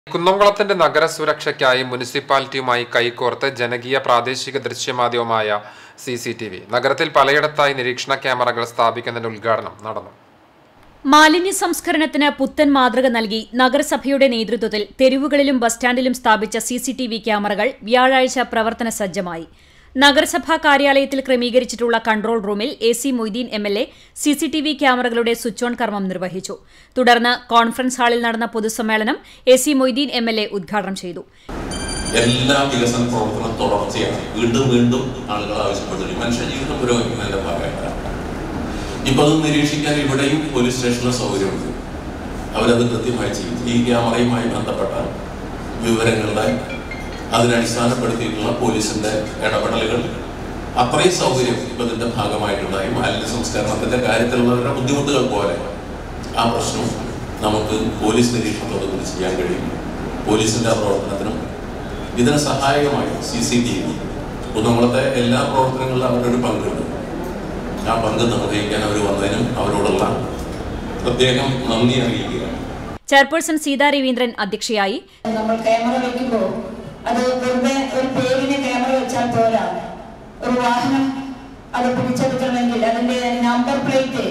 കുന്നംകുളത്തിന്റെ നഗര സുരക്ഷയ്ക്കായി മുനിസിപ്പാലിറ്റിയുമായി കൈകോർത്ത് ജനകീയ പ്രാദേശിക ദൃശ്യമാധ്യമമായ സി സി ടി വി നഗരത്തിൽ പലയിടത്തായി നിരീക്ഷണ ക്യാമറകൾ സ്ഥാപിക്കുന്നതിന്റെ ഉദ്ഘാടനം നടന്നു മാലിന്യ സംസ്കരണത്തിന് പുത്തൻ മാതൃക നൽകി നഗരസഭയുടെ നേതൃത്വത്തിൽ തെരുവുകളിലും ബസ് സ്റ്റാൻഡിലും സ്ഥാപിച്ച സിസിടിവി ക്യാമറകൾ വ്യാഴാഴ്ച പ്രവർത്തന സജ്ജമായി നഗരസഭാ കാര്യാലയത്തിൽ ക്രമീകരിച്ചിട്ടുള്ള കൺട്രോൾ റൂമിൽ A C Moideen M L A CCTV ക്യാമറകളുടെ സ്വിച്ച് ഓൺ കർമ്മം നിർവഹിച്ചു തുടർന്ന് കോൺഫറൻസ് ഹാളിൽ നടന്ന പൊതുസമ്മേളനം A C Moideen M L A ഉദ്ഘാടനം ചെയ്തു എല്ലാ വികസന പ്രവർത്തനം തുടർച്ചയാണ് വീണ്ടും വീണ്ടും ആളുകൾ ആവശ്യപ്പെട്ടു മനുഷ്യ ജീവിതം പുരോഗമിക്കുന്നതിന്റെ ഭാഗമായിട്ടാണ് ഇപ്പൊ അത് നിരീക്ഷിക്കാൻ ഇവിടെയും പോലീസ് സ്റ്റേഷനിലെ സൗകര്യമുണ്ട് അവരത് കൃത്യമായി ചെയ്യും ഈ ക്യാമറയുമായി ബന്ധപ്പെട്ട വിവരങ്ങളുടെ അതിനടിസ്ഥാനപ്പെടുത്തിയിട്ടുള്ള പോലീസിന്റെ ഇടപെടലുകൾ അത്രയും സൗകര്യം ഇപ്പൊ ഇതിന്റെ ഭാഗമായിട്ടുണ്ടായി മാലിന്യ സംസ്കരണത്തിന്റെ കാര്യത്തിലുള്ളവരുടെ ബുദ്ധിമുട്ടുകൾ പോലെ ആ പ്രശ്നം നമുക്ക് പോലീസ് നിരീക്ഷണത്തോടു കൂടി ചെയ്യാൻ കഴിയും പോലീസിന്റെ പ്രവർത്തനത്തിനും ഇതിന് സഹായകമായി സി സി ടി വി കുന്നംകുളത്തെ എല്ലാ പ്രവർത്തനങ്ങളിലും അവരൊരു പങ്കുണ്ട് ആ പങ്ക് നിർവഹിക്കാൻ അവർ വന്നതിനും അവരോടുള്ള പ്രത്യേകം നന്ദി അറിയിക്കുകയാണ് ചെയർപേഴ്സൺ സീതാ രവീന്ദ്രൻ അധ്യക്ഷയായി നമ്മൾ ക്യാമറ വെക്കുമ്പോൾ അത് വെറുതെ ഒരു പേരിന് ക്യാമറ വെച്ചാൽ പോരാ ഒരു വാഹനം അത് പിടിച്ചെടുക്കണമെങ്കിൽ അതിന്റെ നമ്പർ പ്ലേറ്റ്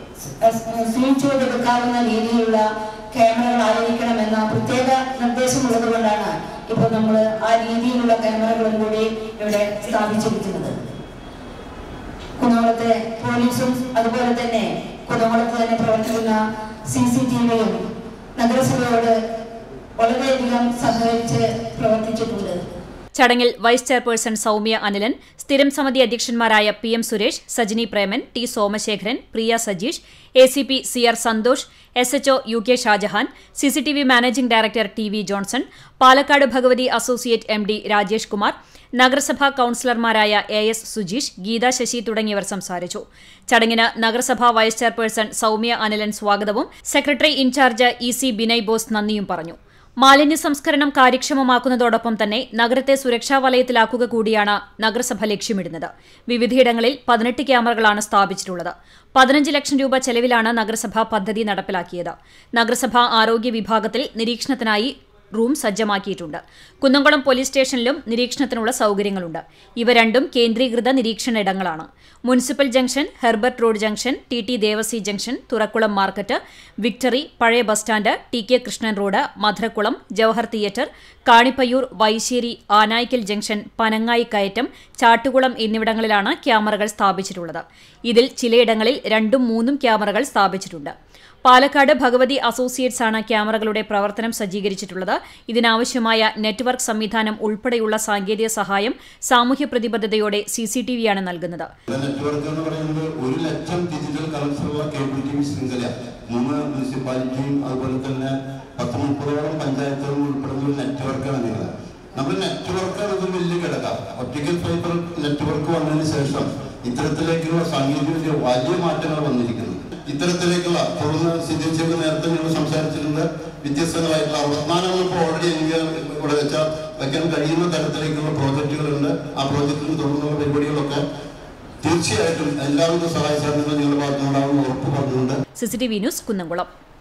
സീൽ ചെയ്തെടുക്കാവുന്ന രീതിയിലുള്ള ക്യാമറകളായിരിക്കണമെന്ന പ്രത്യേക നിർദ്ദേശമുള്ളത് കൊണ്ടാണ് ഇപ്പോൾ നമ്മൾ ആ രീതിയിലുള്ള ക്യാമറകളും കൂടി ഇവിടെ സ്ഥാപിച്ചിരിക്കുന്നത് കുന്നംകുളത്തെ പോലീസും അതുപോലെ തന്നെ കുന്നംകുളത്ത് തന്നെ പ്രവർത്തിക്കുന്ന സി സി ടി വിയും നഗരസഭയോട് വളരെയധികം സഹകരിച്ച് പ്രവർത്തിച്ചിട്ടുണ്ട് ചടങ്ങിൽ വൈസ് ചെയർപേഴ്സൺ സൗമ്യ അനിലൻ സ്ഥിരം സമിതി അധ്യക്ഷന്മാരായ P M Suresh Sajini Preman T Somasekharan Priya Sajeesh A C P C R Santhosh S HO U K Shajahan CCTV managing director T V Johnson Palakkad Bhagavathi associate M D Rajesh Kumar നഗരസഭാ കൌൺസിലർമാരായ എ എസ് സുജീഷ് ഗീത ശശി തുടങ്ങിയവർ സംസാരിച്ചു ചടങ്ങിന് നഗരസഭാ വൈസ് ചെയർപേഴ്സൺ സൗമ്യ അനിലൻ സ്വാഗതവും secretary incharge E C Binay Bose നന്ദിയും പറഞ്ഞു മാലിന്യ സംസ്കരണം കാര്യക്ഷമമാക്കുന്നതോടൊപ്പം തന്നെ നഗരത്തെ സുരക്ഷാ വലയത്തിലാക്കുക കൂടിയാണ് നഗരസഭ ലക്ഷ്യമിടുന്നത് വിവിധയിടങ്ങളിൽ പതിനെട്ട് ക്യാമറകളാണ് സ്ഥാപിച്ചിട്ടുള്ളത് പതിനഞ്ച് ലക്ഷം രൂപ ചെലവിലാണ് നഗരസഭ പദ്ധതി നടപ്പിലാക്കിയത് നഗരസഭാ ആരോഗ്യ വിഭാഗത്തിൽ നിരീക്ഷണത്തിനായി റൂം സജ്ജമാക്കിയിട്ടുണ്ട് കുന്നംകുളം പോലീസ് സ്റ്റേഷനിലും നിരീക്ഷണത്തിനുള്ള സൗകര്യങ്ങളുണ്ട് ഇവ രണ്ടും കേന്ദ്രീകൃത നിരീക്ഷണ ഇടങ്ങളാണ് municipal junction Herbert road junction T T Devassy junction Thurakkulam market victory പഴയ bus stand T K Krishnan road Madhurakkulam Jawahar theatre Kanippayyur Vaisseri Anayikkal junction Panangayi കയറ്റം ചാട്ടുകുളം എന്നിവിടങ്ങളിലാണ് ക്യാമറകൾ സ്ഥാപിച്ചിട്ടുള്ളത് ഇതിൽ ചിലയിടങ്ങളിൽ രണ്ടും മൂന്നും ക്യാമറകൾ സ്ഥാപിച്ചിട്ടുണ്ട് പാലക്കാട് ഭഗവതി അസോസിയേറ്റ്സ് ആണ് ക്യാമറകളുടെ പ്രവർത്തനം സജ്ജീകരിച്ചിട്ടുള്ളത് ഇതിനാവശ്യമായ നെറ്റ്വർക്ക് സംവിധാനം ഉൾപ്പെടെയുള്ള സാങ്കേതിക സഹായം സാമൂഹ്യ പ്രതിബദ്ധതയോടെ സി സി ടി വിയാണ് നൽകുന്നത് നെറ്റ്വർക്ക് എന്ന് പറയുന്നത് ഒരു ലക്ഷം ഡിജിറ്റൽ കണക്ഷനുള്ള കേബിൾ ടി വി ശൃംഖല മൂന്ന് മുനിസിപ്പാലിറ്റിയും അതുപോലെ തന്നെ പത്ത് മുപ്പതോളം പഞ്ചായത്തുകളും ഉൾപ്പെടുന്ന ഒരു നെറ്റ്വർക്കാണ് നിങ്ങൾ നമ്മൾ നെറ്റ്വർക്കാണ് ഒരു വലിയ ഘടക ഒപ്റ്റിക്കൽ ഫൈബർ നെറ്റ്വർക്ക് വന്നതിന് ശേഷം ഇത്തരത്തിലേക്കുള്ള സാങ്കേതിക വലിയ മാറ്റങ്ങൾ വന്നിരിക്കുന്നു ഇത്തരത്തിലേക്കുള്ള തുടർന്ന് സിദ്ധിച്ചൊക്കെ നേരത്തെ നിങ്ങൾ സംസാരിച്ചിട്ടുണ്ട് വ്യത്യസ്തങ്ങളായിട്ടുള്ള അവസാനങ്ങൾ ഇപ്പോൾ ഓൾറെഡി എനിക്ക് ഇവിടെ വെച്ചാൽ വയ്ക്കാൻ കഴിയുന്ന തരത്തിലേക്കുള്ള പ്രോജക്റ്റുകളുണ്ട് ആ പ്രോജക്റ്റിന് തുടർന്നുള്ള പരിപാടികളൊക്കെ തീർച്ചയായിട്ടും എല്ലാവിധ സഹായ സഹകരണങ്ങളും നിങ്ങളുടെ ഭാഗത്തുനിന്നുണ്ടാകുമെന്ന് ഉറപ്പ് പറഞ്ഞുകൊണ്ട് സിസിടിവി ന്യൂസ് കുന്നംകുളം